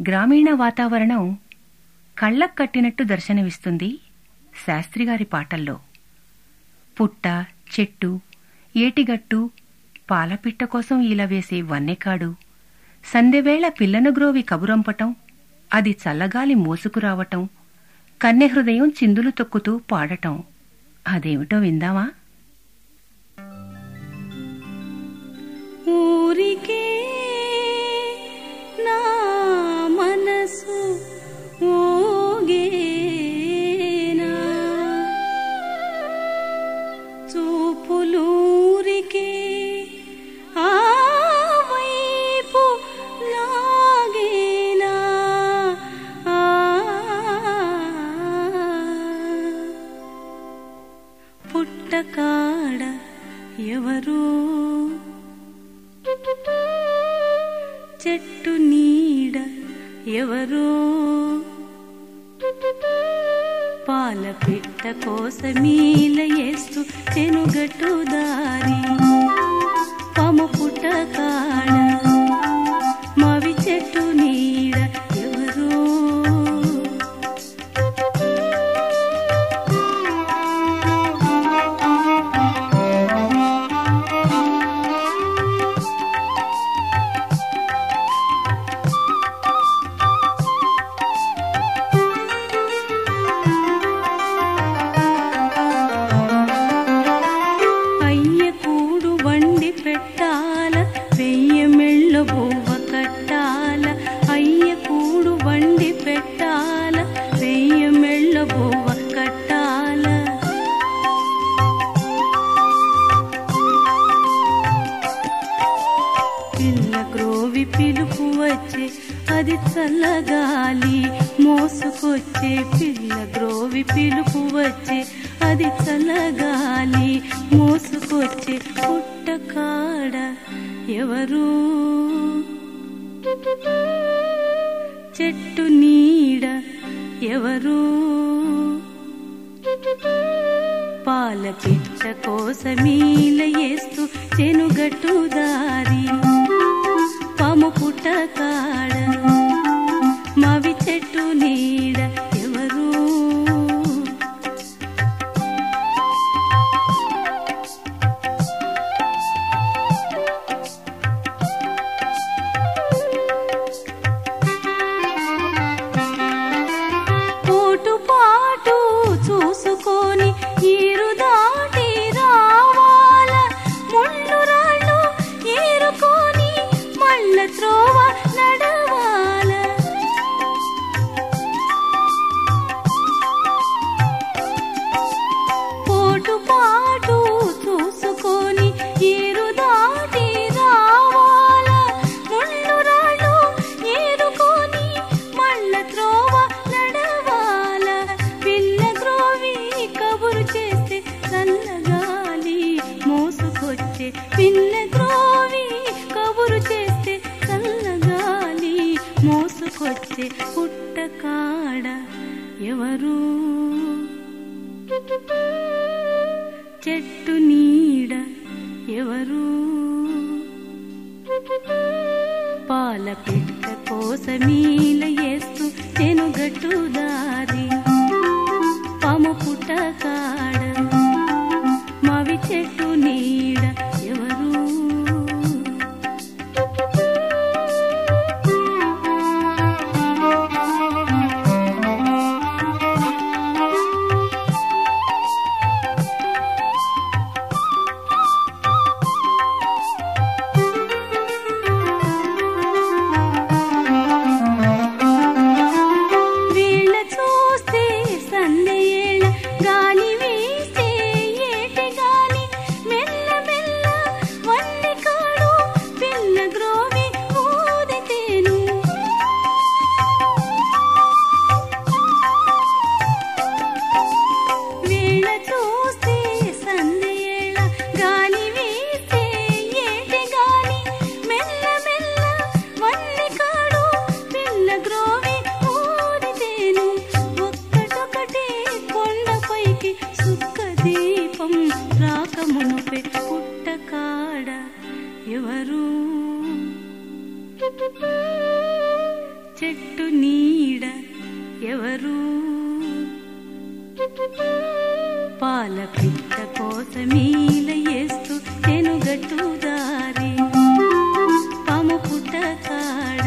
గ్రామీణ వాతావరణం కళ్ళకు కట్టినట్టు దర్శనమిస్తుంది శాస్త్రిగారి పాటల్లో పుట్ట చెట్టు ఏటిగట్టు పాలపిట్ట కోసం ఈల వేసే వన్నెకాడు సందెవేళ పిల్లను గ్రోవి కబురంపటం అది చల్లగాలి మోసుకురావటం కన్నె హృదయం చిందులు తొక్కుతూ పాడటం అదేమిటో విందామా ఊరికే నా మనసు ఊగేనా చూపులూరికే ఆ వైపు లాగేనా ఆ పుట్టకాడ ఎవరు చెట్టు నీడ ఎవరు పాల పిట్ట కోసమీల వేస్తూ చెనుగట్టు దారి పము పుట్ట కాడ మవి చెట్టు నీడ ఎవరు అయ్య కూడు వండి పెట్టాల వెయ్యి మెళ్ళ బువ్వ కట్టాల అయ్య కూడు వండి పెట్టాల వెయ్యి మెళ్ళ బువ్వ కట్టాల పిల్ల గ్రోవి పిలుపు వచ్చే అది చల్లగాలి మోసుకొచ్చే పిల్ల గ్రోవి పిలుపు వచ్చే అది చల్లగాలి మోసుకొచ్చే పుట్ట కాడ ఎవరు చెట్టు నీడ ఎవరు పాల పిట్ట కోసమీల వేస్తూ చెనుగట్టు దారి పాము పుట్ట కాడ మవి చెట్టు నీడ ఎవరు పోటు పాటు చూసుకొని ఈరు దాటి రావాల ముళ్ళు రాళ్ళు ఏరుకొని మళ్ళ త్రోవ నడవాల పోటు పాటు చూసుకొని ఈరు దాటి రావాల ముళ్ళు రాళ్ళు ఏరుకొని మళ్ళ త్రోవ నడవాల పిల్ల గ్రోవి కబురు చేస్తే చల్లగాలి మోసుకొచ్చే పిల్ల గ్రోవి కబురు చేస్తే చల్లగాలి మోసుకొచ్చే పుట్ట కాడ ఎవరు చెట్టు నీడ ఎవరు పాల పిట్ట కోసమీల వేస్తూ చెనుగట్టు దారి పాము పుట్ట కాడ మవి చెట్టు నీడ ఎవరు వీళ్ళ చూస్తే సందేళ గాలి వీస్తే ఏటి గాలి మెల్ల మెల్ల వన్ని కాడు పిల్ల గ్రోవి ఊదితేను వీళ్ళ చూస్తే సందేళ గాలి వీస్తే ఏటి గాలి మెల్ల మెల్ల వన్ని కాడు పిల్ల గ్రోవి ఊదితేను ఒక్కటొకటే కొండపైకి సుక్క దీపం రాకమునుపే పుట్ట కాడ ఎవరు చెట్టు ఇంకెవరు పాల పిట్ట కోసమీల వేస్తూ తెనుగట్టు దారి పాము పుట్ట కాడ